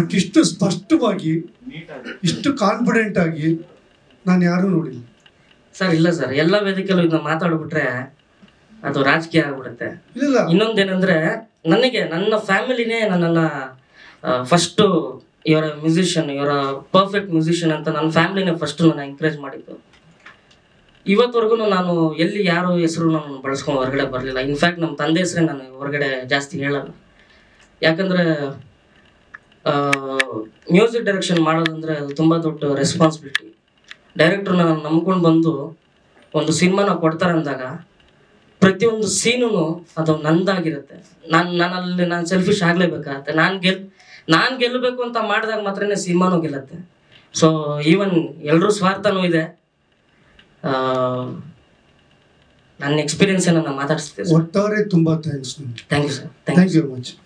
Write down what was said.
but ಇಷ್ಟು ಸ್ಪಷ್ಟವಾಗಿ ಇಷ್ಟು ಕಾನ್ಫಿಡೆಂಟ್ ಆಗಿ ನಾನು ಯಾರೂ ನೋಡಿಲ್ಲ ಸರ್ ಇಲ್ಲ ಸರ್ ಎಲ್ಲ ವೇದಿಕೆಯಲ್ಲೂ ಇದನ್ನ ಮಾತಾಡ್ಬಿಟ್ರೆ ಅದು ರಾಜಕೀಯ ಆಗ್ಬಿಡುತ್ತೆ ಇಲ್ಲ ಇನ್ನೊಂದೇನಂದ್ರೆ ನನಗೆ ನನ್ನ ಫ್ಯಾಮಿಲಿನೇ ನನ್ನನ್ನ ಫಸ್ಟು ಇವರ ಮ್ಯೂಸಿಷಿಯನ್ ಇವರ ಪರ್ಫೆಕ್ಟ್ ಮ್ಯೂಸಿಷಿಯನ್ ಅಂತ ನನ್ನ ಫ್ಯಾಮಿಲಿನೇ ಫಸ್ಟ್ ನನ್ನ ಎಂಕರೇಜ್ ಮಾಡಿದ್ದು ಇವತ್ತವರೆಗೂ ನಾನು ಎಲ್ಲಿ ಯಾರೋ ಹೆಸರು ನಾನು ಬಳಸ್ಕೊಂಡು ಹೊರಗಡೆ ಬರಲಿಲ್ಲ ಇನ್ಫ್ಯಾಕ್ಟ್ ನಮ್ಮ ತಂದೆ ಹೆಸರೇ ನಾನು ಹೊರಗಡೆ ಜಾಸ್ತಿ ಹೇಳಲ್ಲ ಯಾಕಂದ್ರೆ ಮ್ಯೂಸಿಕ್ ಡೈರೆಕ್ಷನ್ ಮಾಡೋದಂದ್ರೆ ಅದು ತುಂಬ ದೊಡ್ಡ ರೆಸ್ಪಾನ್ಸಿಬಿಲಿಟಿ ಡೈರೆಕ್ಟರ್ನ ನಂಬ್ಕೊಂಡು ಬಂದು ಒಂದು ಸಿನಿಮಾನ ಕೊಡ್ತಾರೆ ಅಂದಾಗ ಪ್ರತಿಯೊಂದು ಸೀನು ಅದು ನಂದಾಗಿರುತ್ತೆ ನಾನು ನಾನಲ್ಲಿ ನಾನು ಸೆಲ್ಫಿಶ್ ಆಗಲೇಬೇಕಾಗತ್ತೆ ನಾನು ಗೆಲ್ ನಾನು ಗೆಲ್ಲಬೇಕು ಅಂತ ಮಾಡಿದಾಗ ಮಾತ್ರನೇ ಸಿನಿಮಾನು ಗೆಲ್ಲತ್ತೆ ಸೊ ಈವನ್ ಎಲ್ಲರೂ ಸ್ವಾರ್ಥನೂ ಇದೆ ಆ, ನನ್ನ ಎಕ್ಸ್ಪೀರಿಯನ್ಸ್ ನಾನು ಮಾತಾಡಿಸ್ತೀನಿ ಒಟ್ಟಾರೆ ತುಂಬಾ ಥ್ಯಾಂಕ್ಸ್ ನಿಮ್ಗೆ thank you sir thank you thank you very much